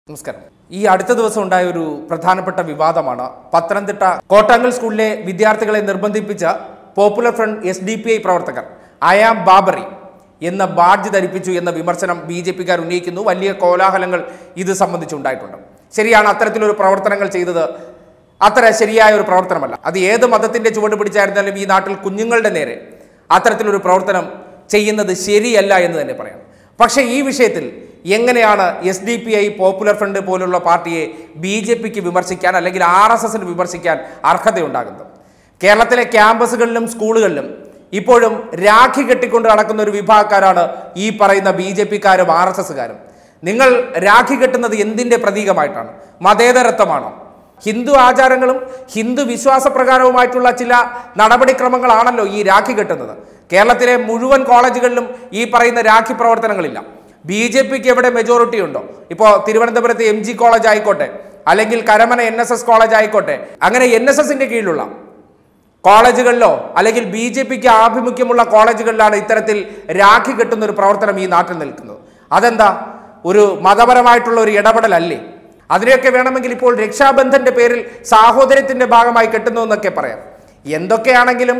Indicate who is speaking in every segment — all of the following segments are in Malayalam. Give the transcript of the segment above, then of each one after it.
Speaker 1: നമസ്കാരം ഈ അടുത്ത ദിവസം ഉണ്ടായ ഒരു പ്രധാനപ്പെട്ട വിവാദമാണ് പത്തനംതിട്ട കോട്ടാങ്കൽ സ്കൂളിലെ വിദ്യാർത്ഥികളെ നിർബന്ധിപ്പിച്ച Popular Front S D P I പ്രവർത്തകർ അയാം ബാബറി എന്ന ബാഡ്ജ് ധരിപ്പിച്ചു എന്ന വിമർശനം ബി ജെ പിക്കാർ ഉന്നയിക്കുന്നു വലിയ കോലാഹലങ്ങൾ ഇത് സംബന്ധിച്ചുണ്ടായിട്ടുണ്ട് ശരിയാണ് അത്തരത്തിലൊരു പ്രവർത്തനങ്ങൾ ചെയ്തത് അത്ര ശരിയായ ഒരു പ്രവർത്തനമല്ല അത് ഏത് മതത്തിന്റെ ചുവട് പിടിച്ചായിരുന്നാലും ഈ നാട്ടിൽ കുഞ്ഞുങ്ങളുടെ നേരെ അത്തരത്തിലൊരു പ്രവർത്തനം ചെയ്യുന്നത് ശരിയല്ല എന്ന് തന്നെ പറയാം പക്ഷേ ഈ വിഷയത്തിൽ എങ്ങനെയാണ് S D P I Popular Front പോലുള്ള പാർട്ടിയെ ബി ജെ പിക്ക് വിമർശിക്കാൻ അല്ലെങ്കിൽ ആർ എസ് എസിന് വിമർശിക്കാൻ അർഹതയുണ്ടാകുന്നത് കേരളത്തിലെ ക്യാമ്പസുകളിലും സ്കൂളുകളിലും ഇപ്പോഴും രാഖി കെട്ടിക്കൊണ്ട് നടക്കുന്ന ഒരു വിഭാഗക്കാരാണ് ഈ പറയുന്ന ബി ജെ പിക്കാരും ആർ എസ് എസുകാരും നിങ്ങൾ രാഖി കെട്ടുന്നത് എന്തിൻ്റെ പ്രതീകമായിട്ടാണ് മതേതരത്വമാണോ ഹിന്ദു ആചാരങ്ങളും ഹിന്ദു വിശ്വാസപ്രകാരവുമായിട്ടുള്ള ചില നടപടിക്രമങ്ങളാണല്ലോ ഈ രാഖി കെട്ടുന്നത് കേരളത്തിലെ മുഴുവൻ കോളേജുകളിലും ഈ പറയുന്ന രാഖി പ്രവർത്തനങ്ങളില്ല ബി ജെ പിക്ക് എവിടെ മെജോറിറ്റി ഉണ്ടോ ഇപ്പോൾ തിരുവനന്തപുരത്ത് എം ജി കോളേജ് ആയിക്കോട്ടെ അല്ലെങ്കിൽ Karamana N S S college ആയിക്കോട്ടെ അങ്ങനെ എൻ എസ് എസിന്റെ കീഴിലുള്ള കോളേജുകളിലോ അല്ലെങ്കിൽ ബി ജെ പിക്ക് ആഭിമുഖ്യമുള്ള കോളേജുകളിലാണ് ഇത്തരത്തിൽ രാഖി കെട്ടുന്ന ഒരു പ്രവർത്തനം ഈ നാട്ടിൽ നിൽക്കുന്നത് അതെന്താ ഒരു മതപരമായിട്ടുള്ള ഒരു ഇടപെടലല്ലേ അതിനെയൊക്കെ വേണമെങ്കിൽ ഇപ്പോൾ രക്ഷാബന്ധന്റെ പേരിൽ സാഹോദര്യത്തിന്റെ ഭാഗമായി കെട്ടുന്നു എന്നൊക്കെ പറയാം എന്തൊക്കെയാണെങ്കിലും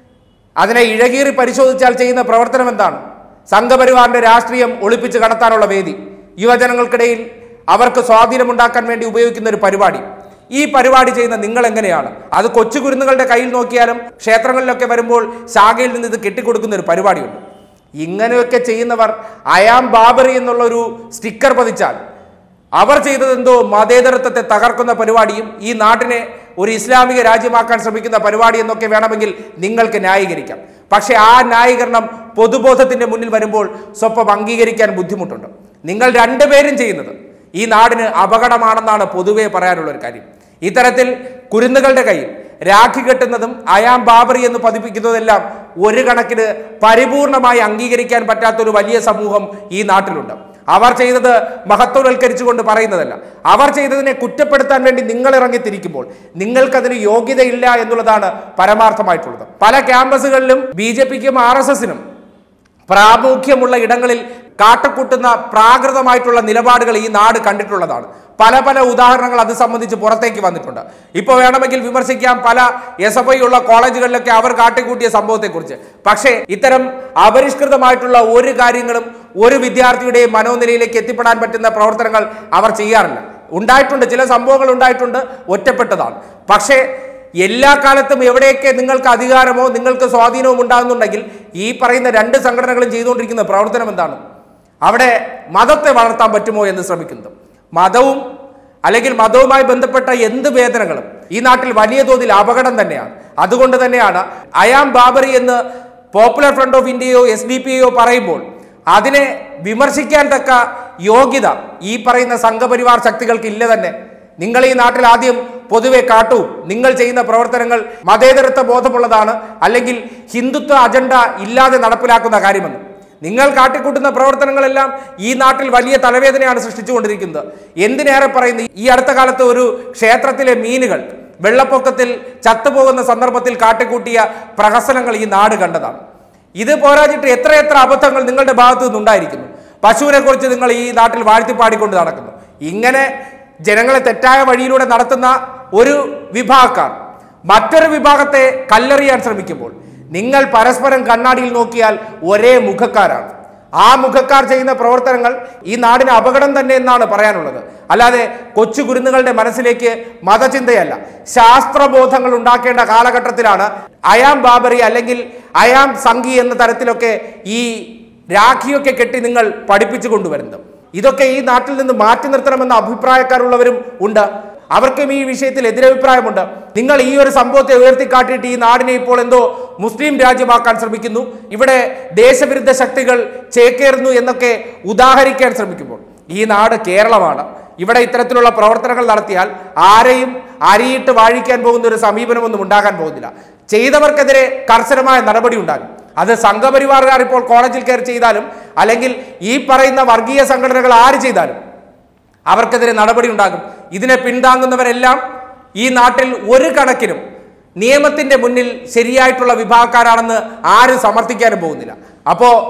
Speaker 1: അതിനെ ഇഴകീറി പരിശോധിച്ചാൽ ചെയ്യുന്ന പ്രവർത്തനം എന്താണ് സംഘപരിവാറിന്റെ രാഷ്ട്രീയം ഒളിപ്പിച്ച് കടത്താനുള്ള വേദി യുവജനങ്ങൾക്കിടയിൽ അവർക്ക് സ്വാധീനമുണ്ടാക്കാൻ വേണ്ടി ഉപയോഗിക്കുന്ന ഒരു പരിപാടി ഈ പരിപാടി ചെയ്യുന്ന നിങ്ങൾ എങ്ങനെയാണ് അത് കൊച്ചു കുരുന്നുകളുടെ കയ്യിൽ നോക്കിയാലും ക്ഷേത്രങ്ങളിലൊക്കെ വരുമ്പോൾ ശാഖയിൽ നിന്ന് ഇത് കെട്ടിക്കൊടുക്കുന്ന ഒരു പരിപാടിയുണ്ട് ഇങ്ങനെയൊക്കെ ചെയ്യുന്നവർ അയാം ബാബറി എന്നുള്ള ഒരു സ്റ്റിക്കർ പതിച്ചാൽ അവർ ചെയ്തത് എന്തോ മതേതരത്വത്തെ തകർക്കുന്ന പരിപാടിയും ഈ നാട്ടിനെ ഒരു ഇസ്ലാമിക രാജ്യമാക്കാൻ ശ്രമിക്കുന്ന പരിപാടി എന്നൊക്കെ വേണമെങ്കിൽ നിങ്ങൾക്ക് ന്യായീകരിക്കാം പക്ഷേ ആ ന്യായീകരണം പൊതുബോധത്തിന്റെ മുന്നിൽ വരുമ്പോൾ സ്വപ്പം അംഗീകരിക്കാൻ ബുദ്ധിമുട്ടുണ്ട് നിങ്ങൾ രണ്ടുപേരും ചെയ്യുന്നത് ഈ നാടിന് അപകടമാണെന്നാണ് പൊതുവെ പറയാനുള്ള ഒരു കാര്യം ഇത്തരത്തിൽ കുരുന്നുകളുടെ കയ്യിൽ രാഖി കെട്ടുന്നതും അയാം ബാബറി എന്ന് പതിപ്പിക്കുന്നതെല്ലാം ഒരു കണക്കിന് പരിപൂർണമായി അംഗീകരിക്കാൻ പറ്റാത്ത ഒരു വലിയ സമൂഹം ഈ നാട്ടിലുണ്ട് അവർ ചെയ്തത് മഹത്വവൽക്കരിച്ചുകൊണ്ട് പറയുന്നതല്ല അവർ ചെയ്തതിനെ കുറ്റപ്പെടുത്താൻ വേണ്ടി നിങ്ങൾ ഇറങ്ങിത്തിരിക്കുമ്പോൾ നിങ്ങൾക്കതിന് യോഗ്യതയില്ല എന്നുള്ളതാണ് പരമാർത്ഥമായിട്ടുള്ളത് പല ക്യാമ്പസുകളിലും ബി ജെ പിക്കും ആർ എസ് എസിനും പ്രാമുഖ്യമുള്ള ഇടങ്ങളിൽ കാട്ടക്കൂട്ടുന്ന പ്രാകൃതമായിട്ടുള്ള നിലപാടുകൾ ഈ നാട് കണ്ടിട്ടുള്ളതാണ് പല പല ഉദാഹരണങ്ങൾ അത് സംബന്ധിച്ച് പുറത്തേക്ക് വന്നിട്ടുണ്ട് ഇപ്പോൾ വേണമെങ്കിൽ വിമർശിക്കാം പല എസ് എഫ് ഐ ഉള്ള കോളേജുകളിലൊക്കെ അവർ കാട്ടിക്കൂട്ടിയ സംഭവത്തെക്കുറിച്ച് പക്ഷേ ഇത്തരം അപരിഷ്കൃതമായിട്ടുള്ള ഒരു കാര്യങ്ങളും ഒരു വിദ്യാർത്ഥിയുടെയും മനോനിലയിലേക്ക് എത്തിപ്പെടാൻ പറ്റുന്ന പ്രവർത്തനങ്ങൾ അവർ ചെയ്യാറില്ല ഉണ്ടായിട്ടുണ്ട് ചില സംഭവങ്ങൾ ഉണ്ടായിട്ടുണ്ട് ഒറ്റപ്പെട്ടതാണ് പക്ഷേ എല്ലാ കാലത്തും എവിടെയൊക്കെ നിങ്ങൾക്ക് അധികാരമോ നിങ്ങൾക്ക് സ്വാധീനവും ഉണ്ടാകുന്നുണ്ടെങ്കിൽ ഈ പറയുന്ന രണ്ട് സംഘടനകളും ചെയ്തുകൊണ്ടിരിക്കുന്ന പ്രവർത്തനം എന്താണ് അവിടെ മതത്തെ വളർത്താൻ പറ്റുമോ എന്ന് ശ്രമിക്കുന്നത് മതവും അല്ലെങ്കിൽ മതവുമായി ബന്ധപ്പെട്ട എന്ത് വേദനകളും ഈ നാട്ടിൽ വലിയ തോതിൽ അപകടം തന്നെയാണ് അതുകൊണ്ട് തന്നെയാണ് അയാം ബാബറി എന്ന് പോപ്പുലർ ഫ്രണ്ട് ഓഫ് ഇന്ത്യയോ എസ് ഡി പി ഐയോ പറയുമ്പോൾ അതിനെ വിമർശിക്കാൻ തക്ക യോഗ്യത ഈ പറയുന്ന സംഘപരിവാർ ശക്തികൾക്ക് ഇല്ല തന്നെ നിങ്ങൾ ഈ നാട്ടിൽ ആദ്യം പൊതുവെ കാട്ടൂ നിങ്ങൾ ചെയ്യുന്ന പ്രവർത്തനങ്ങൾ മതേതരത്വ ബോധമുള്ളതാണ് അല്ലെങ്കിൽ ഹിന്ദുത്വ അജണ്ട ഇല്ലാതെ നടപ്പിലാക്കുന്ന കാര്യമെന്ന് നിങ്ങൾ കാട്ടിക്കൂട്ടുന്ന പ്രവർത്തനങ്ങളെല്ലാം ഈ നാട്ടിൽ വലിയ തലവേദനയാണ് സൃഷ്ടിച്ചുകൊണ്ടിരിക്കുന്നത് എന്തിനേറെ പറയുന്നു ഈ അടുത്ത കാലത്ത് ഒരു ക്ഷേത്രത്തിലെ മീനുകൾ വെള്ളപ്പൊക്കത്തിൽ ചത്തുപോകുന്ന സന്ദർഭത്തിൽ കാട്ടിക്കൂട്ടിയ പ്രഹസനങ്ങൾ ഈ നാട് കണ്ടതാണ് ഇത് പോരാഞ്ഞിട്ട് എത്രയെത്ര അബദ്ധങ്ങൾ നിങ്ങളുടെ ഭാഗത്തു നിന്നുണ്ടായിരിക്കുന്നു പശുവിനെ കുറിച്ച് നിങ്ങൾ ഈ നാട്ടിൽ വാഴ്ത്തിപ്പാടിക്കൊണ്ട് നടക്കുന്നു ഇങ്ങനെ ജനങ്ങളെ തെറ്റായ വഴിയിലൂടെ നടത്തുന്ന ഒരു വിഭാഗക്കാർ മറ്റൊരു വിഭാഗത്തെ കല്ലെറിയാൻ ശ്രമിക്കുമ്പോൾ നിങ്ങൾ പരസ്പരം കണ്ണാടിയിൽ നോക്കിയാൽ ഒരേ മുഖക്കാരാണ് ആ മുഖക്കാർ ചെയ്യുന്ന പ്രവർത്തനങ്ങൾ ഈ നാടിന് അപകടം തന്നെ എന്നാണ് പറയാനുള്ളത് അല്ലാതെ കൊച്ചു കുരുന്നുകളുടെ മനസ്സിലേക്ക് മതചിന്തയല്ല ശാസ്ത്രബോധങ്ങൾ ഉണ്ടാക്കേണ്ട കാലഘട്ടത്തിലാണ് അയാം ബാബറി അല്ലെങ്കിൽ അയാം സംഘി എന്ന തരത്തിലൊക്കെ ഈ രാഖിയൊക്കെ കെട്ടി നിങ്ങൾ പഠിപ്പിച്ചു കൊണ്ടുവരുന്നത് ഇതൊക്കെ ഈ നാട്ടിൽ നിന്ന് മാറ്റി നിർത്തണമെന്ന അഭിപ്രായക്കാരുള്ളവരും ഉണ്ട് അവർക്കും ഈ വിഷയത്തിൽ എതിരഭിപ്രായമുണ്ട് നിങ്ങൾ ഈ ഒരു സംഭവത്തെ ഉയർത്തിക്കാട്ടിയിട്ട് ഈ നാടിനെ ഇപ്പോൾ എന്തോ മുസ്ലിം രാജ്യമാക്കാൻ ശ്രമിക്കുന്നു ഇവിടെ ദേശവിരുദ്ധ ശക്തികൾ ചേക്കേറുന്നു എന്നൊക്കെ ഉദാഹരിക്കാൻ ശ്രമിക്കുമ്പോൾ ഈ നാട് കേരളമാണ് ഇവിടെ ഇത്തരത്തിലുള്ള പ്രവർത്തനങ്ങൾ നടത്തിയാൽ ആരെയും അരിയിട്ട് വാഴിക്കാൻ പോകുന്ന ഒരു സമീപനമൊന്നും ഉണ്ടാകാൻ പോകുന്നില്ല ചെയ്തവർക്കെതിരെ കർശനമായ നടപടി ഉണ്ടാകും അത് സംഘപരിവാറുകാർ ഇപ്പോൾ കോളേജിൽ കയറി ചെയ്താലും അല്ലെങ്കിൽ ഈ പറയുന്ന വർഗീയ സംഘടനകൾ ആര് ചെയ്താലും അവർക്കെതിരെ നടപടി ഉണ്ടാകും ഇതിനെ പിന്താങ്ങുന്നവരെല്ലാം ഈ നാട്ടിൽ ഒരു കണക്കിനും നിയമത്തിന്റെ മുന്നിൽ ശരിയായിട്ടുള്ള വിഭാഗക്കാരാണെന്ന് ആരും സമർത്ഥിക്കാനും പോകുന്നില്ല അപ്പോൾ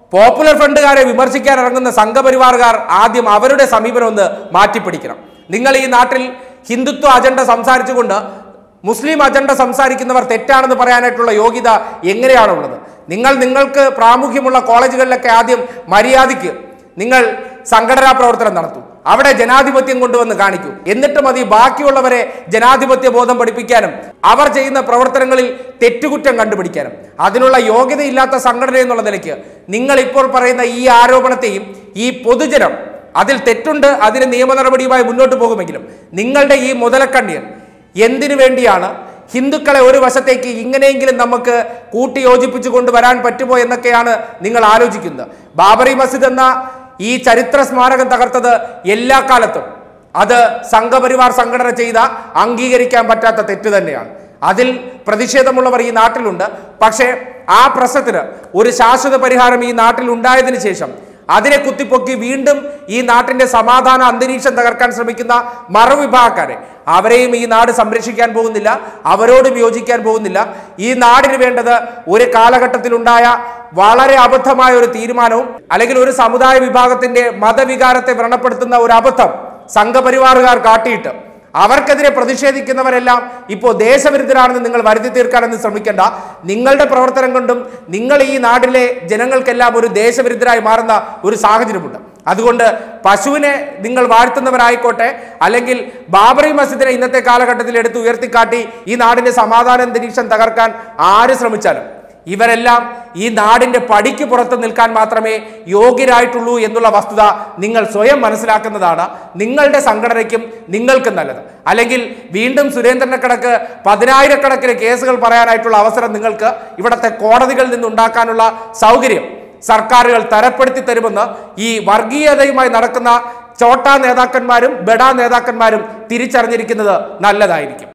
Speaker 1: പോപ്പുലർ ഫ്രണ്ടുകാരെ വിമർശിക്കാൻ ഇറങ്ങുന്ന സംഘപരിവാറുകാർ ആദ്യം അവരുടെ സമീപനം ഒന്ന് മാറ്റിപ്പിടിക്കണം നിങ്ങൾ ഈ നാട്ടിൽ ഹിന്ദുത്വ അജണ്ട സംസാരിച്ചുകൊണ്ട് മുസ്ലിം അജണ്ട സംസാരിക്കുന്നവർ തെറ്റാണെന്ന് പറയാനായിട്ടുള്ള യോഗ്യത എങ്ങനെയാണുള്ളത് നിങ്ങൾ നിങ്ങൾക്ക് പ്രാമുഖ്യമുള്ള കോളേജുകളിലൊക്കെ ആദ്യം മര്യാദയ്ക്ക് നിങ്ങൾ സംഘടനാ പ്രവർത്തനം നടത്തൂ അവിടെ ജനാധിപത്യം കൊണ്ടുവന്ന് കാണിക്കൂ എന്നിട്ട് മതി ബാക്കിയുള്ളവരെ ജനാധിപത്യ ബോധം പഠിപ്പിക്കാനും അവർ ചെയ്യുന്ന പ്രവർത്തനങ്ങളിൽ തെറ്റുകുറ്റം കണ്ടുപിടിക്കാനും അതിനുള്ള യോഗ്യതയില്ലാത്ത സംഘടന എന്നുള്ള നിലയ്ക്ക് നിങ്ങൾ ഇപ്പോൾ പറയുന്ന ഈ ആരോപണത്തെയും ഈ പൊതുജനം അതിൽ തെറ്റുണ്ട് അതിന് നിയമ നടപടിയുമായി മുന്നോട്ട് പോകുമെങ്കിലും നിങ്ങളുടെ ഈ മുതലക്കണ്ണിയൻ എന്തിനു വേണ്ടിയാണ് ഹിന്ദുക്കളെ ഒരു വശത്തേക്ക് ഇങ്ങനെയെങ്കിലും നമുക്ക് കൂട്ടി യോജിപ്പിച്ചു കൊണ്ടുവരാൻ പറ്റുമോ എന്നൊക്കെയാണ് നിങ്ങൾ ആലോചിക്കുന്നത് ബാബറി മസ്ജിദ് എന്ന ഈ ചരിത്ര സ്മാരകം തകർത്തത് എല്ലാ കാലത്തും അത് സംഘപരിവാർ സംഘടന ചെയ്ത അംഗീകരിക്കാൻ പറ്റാത്ത തെറ്റ് തന്നെയാണ് അതിൽ പ്രതിഷേധമുള്ളവർ ഈ നാട്ടിലുണ്ട് പക്ഷേ ആ പ്രശ്നത്തിന് ഒരു ശാശ്വത പരിഹാരം ഈ നാട്ടിൽ ഉണ്ടായതിനു ശേഷം അതിനെ കുത്തിപ്പൊക്കി വീണ്ടും ഈ നാട്ടിന്റെ സമാധാന അന്തരീക്ഷം തകർക്കാൻ ശ്രമിക്കുന്ന മറുവിഭാഗക്കാരെ അവരെയും ഈ നാട് സംരക്ഷിക്കാൻ പോകുന്നില്ല അവരോടും യോജിക്കാൻ പോകുന്നില്ല ഈ നാടിന് വേണ്ടത് ഒരു കാലഘട്ടത്തിലുണ്ടായ വളരെ അബദ്ധമായ ഒരു തീരുമാനവും അല്ലെങ്കിൽ ഒരു സമുദായ വിഭാഗത്തിന്റെ മതവികാരത്തെ വ്രണപ്പെടുത്തുന്ന ഒരു അബദ്ധം സംഘപരിവാറുകാർ കാട്ടിയിട്ട് അവർക്കെതിരെ പ്രതിഷേധിക്കുന്നവരെല്ലാം ഇപ്പോൾ ദേശവിരുദ്ധരാണെന്ന് നിങ്ങൾ വരുത്തി തീർക്കാനെന്ന് ശ്രമിക്കേണ്ട നിങ്ങളുടെ പ്രവർത്തനം കൊണ്ടും നിങ്ങൾ ഈ നാട്ടിലെ ജനങ്ങൾക്കെല്ലാം ഒരു ദേശവിരുദ്ധരായി മാറുന്ന ഒരു സാഹചര്യമുണ്ട് അതുകൊണ്ട് പശുവിനെ നിങ്ങൾ വാഴ്ത്തുന്നവരായിക്കോട്ടെ അല്ലെങ്കിൽ ബാബറി മസ്ജിദിനെ ഇന്നത്തെ കാലഘട്ടത്തിൽ എടുത്ത് ഉയർത്തിക്കാട്ടി ഈ നാടിന്റെ സമാധാന അന്തരീക്ഷം തകർക്കാൻ ആര് ശ്രമിച്ചാലും ഇവരെല്ലാം ഈ നാടിന്റെ പടിക്ക് പുറത്ത് നിൽക്കാൻ മാത്രമേ യോഗ്യരായിട്ടുള്ളൂ എന്നുള്ള വസ്തുത നിങ്ങൾ സ്വയം മനസ്സിലാക്കുന്നതാണ് നിങ്ങളുടെ സംഘടനയ്ക്കും നിങ്ങൾക്കും നല്ലത് അല്ലെങ്കിൽ വീണ്ടും സുരേന്ദ്രനെ കണക്ക് പതിനായിരക്കണക്കിന് കേസുകൾ പറയാനായിട്ടുള്ള അവസരം നിങ്ങൾക്ക് ഇവിടുത്തെ കോടതികളിൽ നിന്നുണ്ടാക്കാനുള്ള സൗകര്യം സർക്കാരുകൾ തരപ്പെടുത്തി തരുമെന്ന് ഈ വർഗീയതയുമായി നടക്കുന്ന ചോട്ടാ നേതാക്കന്മാരും ബെഡാ നേതാക്കന്മാരും തിരിച്ചറിഞ്ഞിരിക്കുന്നത് നല്ലതായിരിക്കും